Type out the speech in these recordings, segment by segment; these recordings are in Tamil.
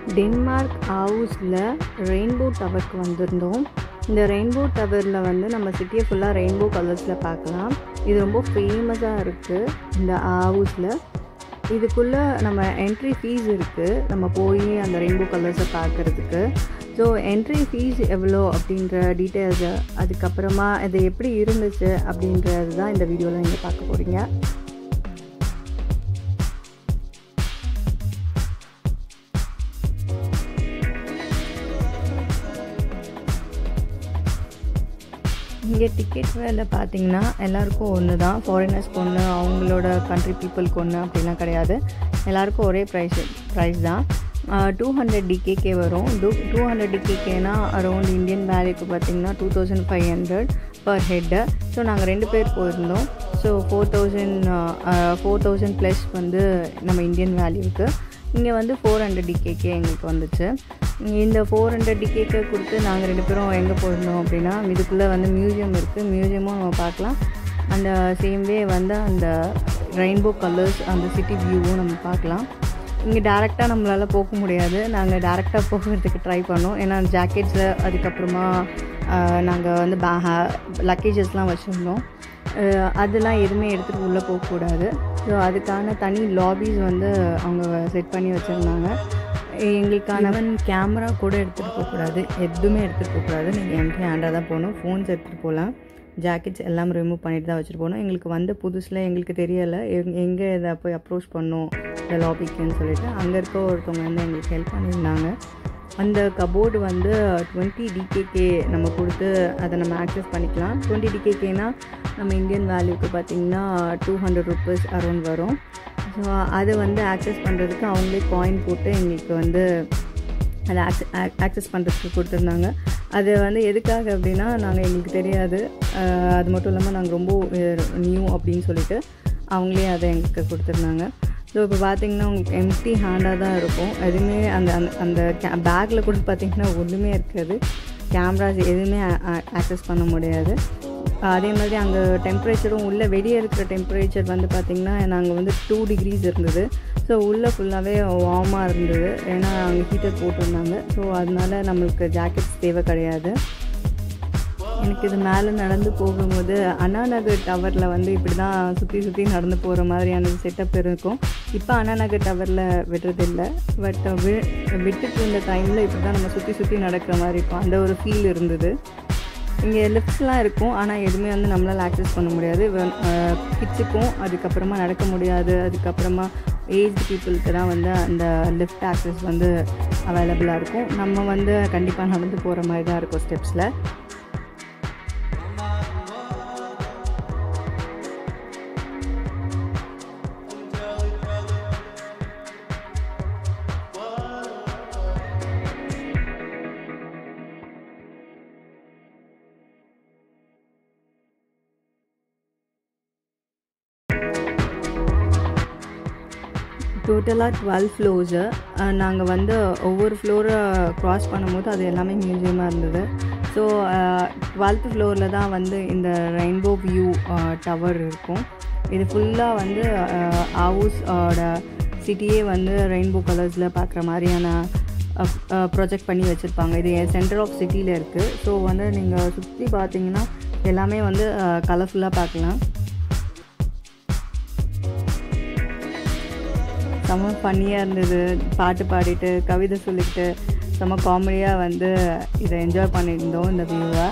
டென்மார்க் ஹவுஸில் ரெயின்போ டவருக்கு வந்திருந்தோம் இந்த ரெயின்போ டவரில் வந்து நம்ம சிட்டியை ஃபுல்லாக ரெயின்போ கலர்ஸில் பார்க்கலாம் இது ரொம்ப ஃபேமஸாக இருக்குது இந்த ஹவுஸில் இதுக்குள்ளே நம்ம என்ட்ரி ஃபீஸ் இருக்குது நம்ம போய் அந்த ரெயின்போ கலர்ஸை பார்க்குறதுக்கு ஸோ என்ட்ரி ஃபீஸ் எவ்வளோ அப்படின்ற டீட்டெயில்ஸு அதுக்கப்புறமா இது எப்படி இருந்துச்சு அப்படின்றது தான் இந்த வீடியோவில் நீங்கள் பார்க்க போகிறீங்க இங்கே டிக்கெட் வேலை பார்த்தீங்கன்னா எல்லாருக்கும் ஒன்று தான் ஃபாரினர்ஸ்க்கு ஒன்று அவங்களோட கண்ட்ரி பீப்புளுக்கு ஒன்று அப்படிலாம் கிடையாது எல்லாருக்கும் ஒரே ப்ரைஸ் ப்ரைஸ் தான் டூ ஹண்ட்ரட் டிகேகே வரும் டூ டூ ஹண்ட்ரட் டிகேகேனா அரௌண்ட் இந்தியன் வேல்யூக்கு பார்த்தீங்கன்னா two thousand five hundred per head so நாங்கள் ரெண்டு பேர் போயிருந்தோம் so four thousand four thousand plus வந்து நம்ம இந்தியன் வேல்யூக்கு இங்கே வந்து ஃபோர் ஹண்ட்ரட் டிகேக்கே எங்களுக்கு வந்துச்சு இந்த ஃபோர் ஹண்ட்ரட் டிகேக்கை கொடுத்து நாங்கள் ரெண்டு பேரும் எங்கே போயிருந்தோம் அப்படின்னா இதுக்குள்ளே வந்து மியூசியம் இருக்குது மியூசியமும் நம்ம பார்க்கலாம் அந்த சேம் வே வந்து அந்த ரெயின்போ கலர்ஸ் அந்த சிட்டி வியூவும் நம்ம பார்க்கலாம் இங்கே டேரெக்டாக நம்மளால் போக முடியாது நாங்கள் டேரெக்டாக போகிறதுக்கு ட்ரை பண்ணோம் ஏன்னா ஜாக்கெட்ஸு அதுக்கப்புறமா நாங்கள் வந்து பே லக்கேஜஸ்லாம் வச்சுருந்தோம் அதெல்லாம் எதுவுமே எடுத்துகிட்டு உள்ளே போகக்கூடாது ஸோ அதுக்கான தனி லாபிஸ் வந்து அவங்க செட் பண்ணி வச்சுருந்தாங்க எங்களுக்கான கேமரா கூட எடுத்துகிட்டு போகக்கூடாது எதுவுமே எடுத்துகிட்டு போகக்கூடாது நீங்கள் என்ட்ரி ஹேண்டாக தான் போகணும் ஃபோன்ஸ் எடுத்துகிட்டு போகலாம் ஜாக்கெட்ஸ் எல்லாம் ரிமூவ் பண்ணிட்டு தான் வச்சுட்டு போகணும் எங்களுக்கு வந்த புதுசில் எங்களுக்கு தெரியலை எங்கே இதை போய் அப்ரோச் பண்ணோம் இந்த லாபிக்குன்னு சொல்லிட்டு அங்கே இருக்க ஒருத்தவங்க வந்து எங்களுக்கு ஹெல்ப் பண்ணியிருந்தாங்க அந்த கபோர்டு வந்து டுவெண்ட்டி டிகேகே நம்ம கொடுத்து அதை நம்ம ஆக்சஸ் பண்ணிக்கலாம் டுவெண்ட்டி டிகேகேனா நம்ம இந்தியன் வேல்யூக்கு பார்த்திங்கன்னா டூ ஹண்ட்ரட் ருபீஸ் அரௌண்ட் வரும் ஸோ அதை வந்து ஆக்சஸ் பண்ணுறதுக்கு அவங்களே காயின் போட்டு எங்களுக்கு வந்து அதை ஆக்ச ஆக்சஸ் பண்ணுறதுக்கு கொடுத்துருந்தாங்க அது வந்து எதுக்காக அப்படின்னா நாங்கள் எங்களுக்கு தெரியாது அது மட்டும் இல்லாமல் நாங்கள் ரொம்ப நியூ அப்படின்னு சொல்லிட்டு அவங்களே அதை எங்களுக்கு கொடுத்துருந்தாங்க ஸோ இப்போ பார்த்தீங்கன்னா உங்களுக்கு எம்டி ஹேண்டாக தான் இருக்கும் எதுவுமே அந்த அந்த அந்த கே பேக்கில் கூட பார்த்திங்கன்னா ஒன்றுமே இருக்காது கேமராஸ் எதுவுமே ஆக்சஸ் பண்ண முடியாது அதே மாதிரி அங்கே டெம்பரேச்சரும் உள்ளே வெளியே இருக்கிற டெம்பரேச்சர் வந்து பார்த்திங்கன்னா நாங்கள் வந்து டூ டிகிரிஸ் இருந்தது ஸோ உள்ளே ஃபுல்லாகவே வார்மாக இருந்தது ஏன்னா அங்கே ஹீட்டர் போட்டிருந்தாங்க ஸோ அதனால நம்மளுக்கு ஜாக்கெட்ஸ் தேவை கிடையாது எனக்கு இது மேலே நடந்து போகும்போது அண்ணா நகர் டவரில் வந்து இப்படி தான் சுற்றி சுற்றி நடந்து போகிற மாதிரியான செட்டப் இருக்கும் இப்போ அண்ணா நகர் டவரில் விடுறதில்ல பட் வி விட்டுட்டு இருந்த டைமில் இப்படி தான் நம்ம சுற்றி சுற்றி நடக்கிற மாதிரி இருக்கும் அந்த ஒரு ஃபீல் இருந்தது இங்கே லிஃப்ட்ஸ்லாம் இருக்கும் ஆனால் எதுவுமே வந்து நம்மளால் ஆக்சஸ் பண்ண முடியாது கிட்ஸுக்கும் அதுக்கப்புறமா நடக்க முடியாது அதுக்கப்புறமா ஏஜ் பீப்புளுக்கு தான் வந்து அந்த லிஃப்ட் ஆக்சஸ் வந்து அவைலபிளாக இருக்கும் நம்ம வந்து கண்டிப்பாக நடந்து போகிற மாதிரி தான் இருக்கும் ஸ்டெப்ஸில் டோட்டலாக டுவெல் ஃப்ளோர்ஸு நாங்கள் வந்து ஒவ்வொரு ஃப்ளோரை க்ராஸ் பண்ணும்போது அது எல்லாமே மியூசியமாக இருந்தது ஸோ டுவெல்த் ஃப்ளோரில் தான் வந்து இந்த ரெயின்போ வியூ டவர் இருக்கும் இது ஃபுல்லாக வந்து ஹவுஸோட சிட்டியே வந்து ரெயின்போ கலர்ஸில் பார்க்குற மாதிரியான ப்ரொஜெக்ட் பண்ணி வச்சுருப்பாங்க இது சென்டர் ஆஃப் சிட்டியில் இருக்குது ஸோ வந்து நீங்கள் சுற்றி பார்த்தீங்கன்னா எல்லாமே வந்து கலர்ஃபுல்லாக பார்க்கலாம் செம்ம ஃபன்னியாக இருந்தது பாட்டு பாடிட்டு கவிதை சொல்லிட்டு செம்ம காமெடியாக வந்து இதை என்ஜாய் பண்ணியிருந்தோம் இந்த வியூவை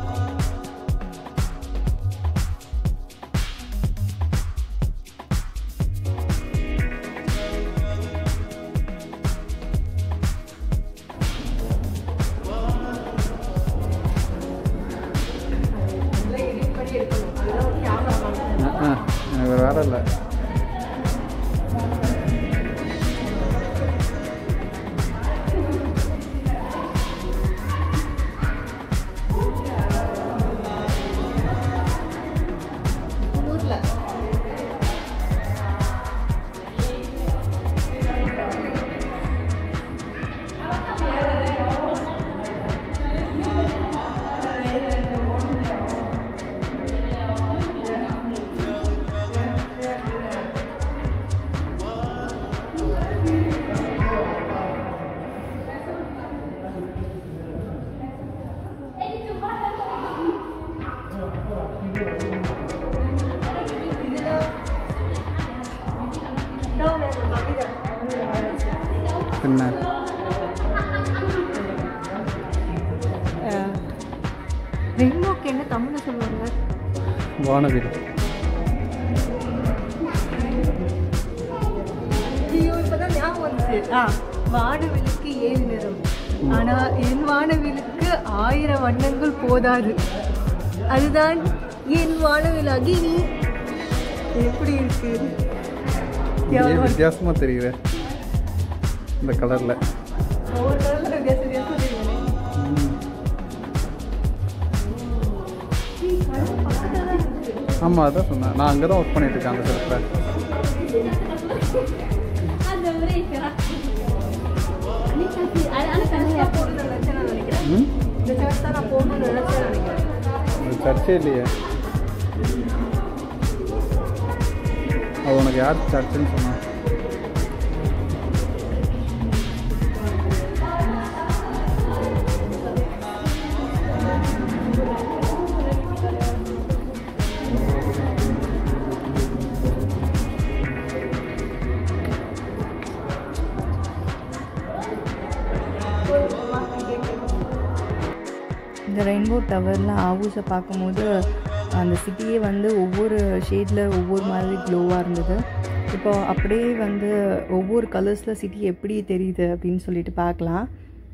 எனக்கு வேற இல்லை என்ன ரெயின்போக்கு என்ன தமிழில் சொல்லுவாங்க வானவில் ஐயோ இப்பதான் ஞாபகம் வந்துச்சு ஆ வானவிலுக்கு ஏழு நிறம் ஆனா என் வானவிலுக்கு ஆயிரம் வண்ணங்கள் போதாது அதுதான் என் வானவில் அகினி எப்படி இருக்கு ஏன் வித்தியாசமாக தெரியுது இந்த கலரில் ஒவ்வொரு கலர்ல வித்தியாசம் வித்தியாசம் தெரியுது ஆமாம் அதான் சொன்னேன் நான் அங்கே தான் ஒர்க் பண்ணிட்டு இருக்கேன் அந்த இடத்துல ம் இந்த ஷர்ட் தான் நான் போகணும்னு நினைச்சேன் நினைக்கிறேன் அது சர்ச்சே இல்லையே அது உனக்கு யார் சர்ச்சுன்னு சொன்னா இந்த ரெயின்போ டவரில் ஆவூஸை பார்க்கும்போது அந்த சிட்டியே வந்து ஒவ்வொரு ஷேடில் ஒவ்வொரு மாதிரி க்ளோவாக இருந்தது இப்போ அப்படியே வந்து ஒவ்வொரு கலர்ஸில் சிட்டி எப்படி தெரியுது அப்படின்னு சொல்லிட்டு பார்க்கலாம்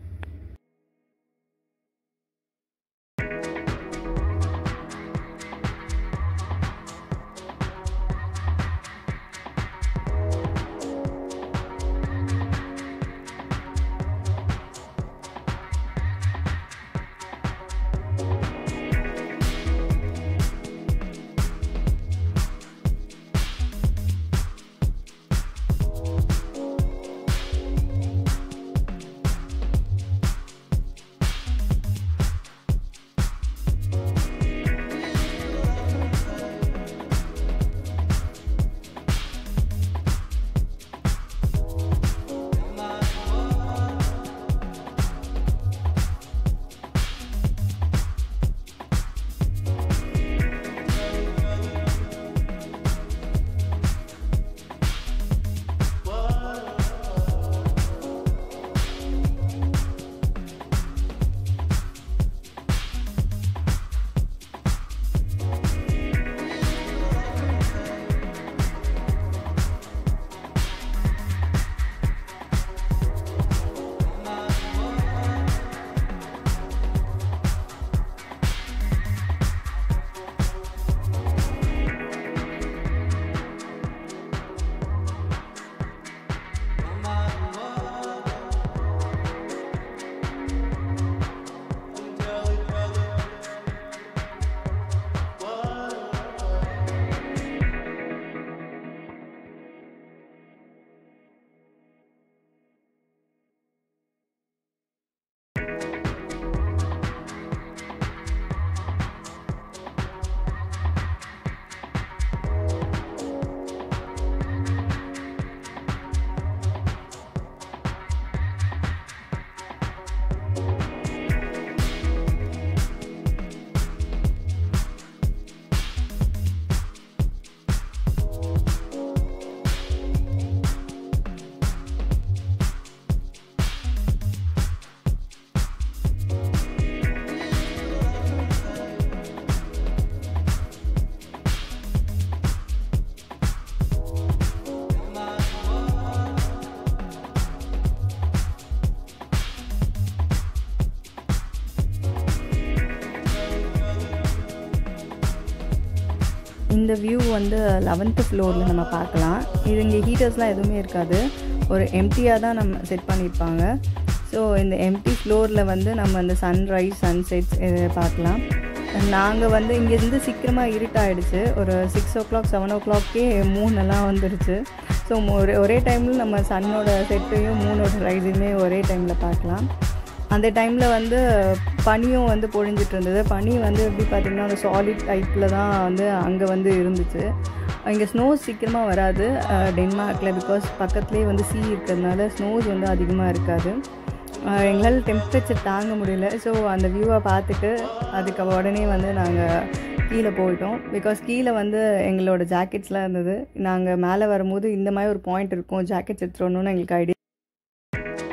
இந்த வியூ வந்து லெவன்த்து ஃப்ளோரில் நம்ம பார்க்கலாம் இது இங்கே ஹீட்டர்ஸ்லாம் எதுவுமே இருக்காது ஒரு எம்டியாக தான் நம்ம செட் பண்ணியிருப்பாங்க ஸோ இந்த எம்டி ஃப்ளோரில் வந்து நம்ம இந்த சன்ரைஸ் சன்செட்ஸ் இதை பார்க்கலாம் நாங்கள் வந்து இங்கேருந்து சீக்கிரமாக இருட்டாயிடுச்சு ஒரு சிக்ஸ் ஓ கிளாக் செவன் ஓ கிளாக்கே மூணெல்லாம் வந்துடுச்சு ஸோ ஒரே ஒரே டைமில் நம்ம சன்னோட செட்டையும் மூணோட ரைஸையுமே ஒரே டைமில் பார்க்கலாம் அந்த டைமில் வந்து பனியும் வந்து பொழிஞ்சிட்டு இருந்தது பனி வந்து எப்படி பார்த்திங்கன்னா அந்த சாலிட் டைப்பில் தான் வந்து அங்கே வந்து இருந்துச்சு இங்கே ஸ்னோஸ் சீக்கிரமாக வராது டென்மார்க்கில் பிகாஸ் பக்கத்துலேயே வந்து சீ இருக்கிறதுனால ஸ்னோஸ் வந்து அதிகமாக இருக்காது அஹ் எங்களால் டெம்பரேச்சர் தாங்க முடியல ஸோ அந்த வியூவை பார்த்துட்டு அதுக்கு உடனே வந்து நாங்கள் கீழே போயிட்டோம் பிகாஸ் கீழே வந்து எங்களோட ஜாக்கெட்ஸ்லாம் இருந்தது நாங்கள் மேலே வரும்போது இந்த மாதிரி ஒரு பாயிண்ட் இருக்கும் ஜாக்கெட்ஸ் எடுத்துகிட்டு வரணும்னு எங்களுக்கு ஐடியா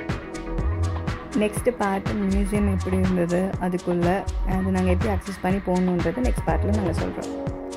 நெக்ஸ்ட்டு பார்ட் மியூசியம் எப்படி இருந்தது அதுக்குள்ளே அது நாங்கள் எப்படி அக்சஸ் பண்ணி போகணுன்றது நெக்ஸ்ட் பார்ட்டில் நாங்கள் சொல்கிறோம்